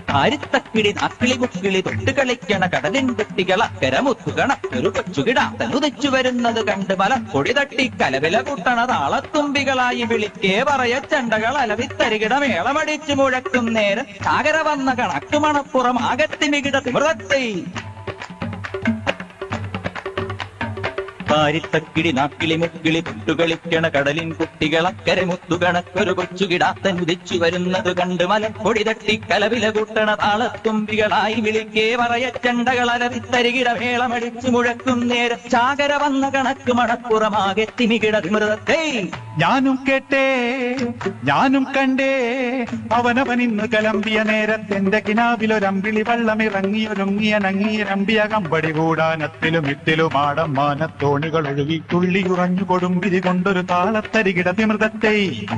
ആരിത്തക്കിളി നാക്കിളി മുക്കിളി തൊട്ട് കളിക്കണ കടലിൻ കുട്ടികൾ അക്കരമുത്തുകണ ഒരു കൊച്ചുകിടാത്തനുദിച്ചു വരുന്നത് കണ്ട് മലപ്പൊടി തട്ടി കലവില കൂട്ടണ താളത്തുമ്പികളായി വിളിക്കേ പറയ ചെണ്ടകൾ അലവിത്തരികിട മേളമടിച്ചു മുഴക്കും നേരം സാഗര വന്ന കണക്ക് മണപ്പുറം ആകത്തി മികിട തിമൃതത്തെ പാരിത്തക്കിടി നാക്കിളി മുക്കിളി തൊട്ടുകളിക്കണ കടലിൻ കുട്ടികളക്കരെ മുത്തുകണക്കൊരു കൊച്ചുകിടാത്തൻ ഉദിച്ചു വരുന്നത് കണ്ട് മലപ്പൊടി തട്ടി കലവില കൂട്ടണ താളത്തുമ്പികളായി വിളിക്കേ പറയ ചെണ്ടകൾ അലവിത്തരികിട മേളമടിച്ചു മുഴക്കും നേരം ചാകര വന്ന കണക്ക് മണപ്പുറമാകെ തിമികിട വിമൃതത്തെ ഞാനും കേട്ടേ ഞാനും കണ്ടേ അവനവൻ ഇന്ന് കലമ്പിയ നേരത്തെന്റെ കിനാവിലൊരമ്പിളി വെള്ളമിറങ്ങിയൊരുങ്ങിയ നങ്ങിയ നമ്പിയ കമ്പടി കൂടാനത്തിലും ഇത്തിലും ആടം മാനത്തോണികൾ ഒഴുകി തുള്ളിയുറഞ്ഞു കൊടുമ്പിരി കൊണ്ടൊരു താളത്തരികിട തിമൃതത്തെ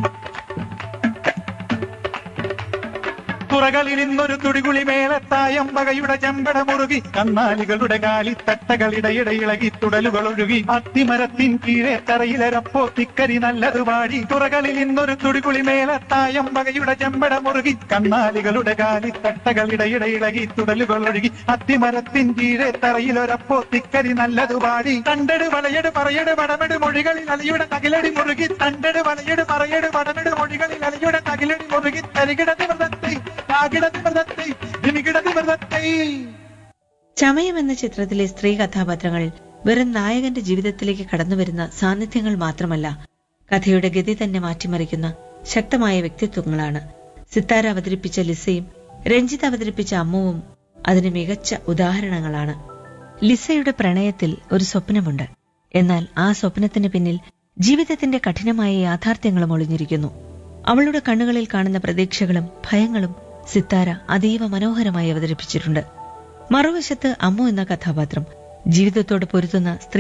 തുറകളിൽ ഇന്നൊരു തുടികുളി മേളത്തായം വകയുടെ ചെമ്പട മുറുകി കന്നാലികളുടെ കാലിത്തട്ടകളിടയിടെ ഇളകി തുടലുകൾ ഒഴുകി അത്തിമരത്തിൻ കീഴെ തറയിലരപ്പോ തിക്കരി നല്ലത് പാടി തുറകളിൽ ഇന്നൊരു തുടികുളി മേളത്തായം വകയുടെ ചെമ്പട മുറുകി കന്നാലികളുടെ കാലിത്തട്ടകളിടയിടെ ഇളകി തുടലുകൾ ഒഴുകി അത്തിമരത്തിൻ കീഴെ തറയിലൊരപ്പോ തിക്കരി നല്ലത് പാടി തണ്ടട് വളയട് പറയട് വടമെട് മൊഴികളിൽ അലിയുടെ തകിലടി മുറുകി തണ്ടട് വളയട് പറയട് വടമെട് മൊഴികളിൽ അലിയുടെ തകിലടി മുറുകി തരികിടതി വ്രതത്തെ കാകിടതി വ്രതത്തെ ജിമികിടതി വ്രതത്തെ ചമയം എന്ന ചിത്രത്തിലെ സ്ത്രീ കഥാപാത്രങ്ങൾ വെറും നായകന്റെ ജീവിതത്തിലേക്ക് കടന്നുവരുന്ന സാന്നിധ്യങ്ങൾ മാത്രമല്ല കഥയുടെ ഗതി തന്നെ മാറ്റിമറിക്കുന്ന ശക്തമായ വ്യക്തിത്വങ്ങളാണ് സിത്താര അവതരിപ്പിച്ച ലിസയും രഞ്ജിത്ത് അവതരിപ്പിച്ച അമ്മുവും അതിന് മികച്ച ഉദാഹരണങ്ങളാണ് ലിസയുടെ പ്രണയത്തിൽ ഒരു സ്വപ്നമുണ്ട് എന്നാൽ ആ സ്വപ്നത്തിന് പിന്നിൽ ജീവിതത്തിന്റെ കഠിനമായ യാഥാർത്ഥ്യങ്ങളും ഒളിഞ്ഞിരിക്കുന്നു അവളുടെ കണ്ണുകളിൽ കാണുന്ന പ്രതീക്ഷകളും ഭയങ്ങളും സിത്താര അതീവ മനോഹരമായി അവതരിപ്പിച്ചിട്ടുണ്ട് മറുവശത്ത് അമ്മു എന്ന കഥാപാത്രം ജീവിതത്തോട് പൊരുത്തുന്ന സ്ത്രീ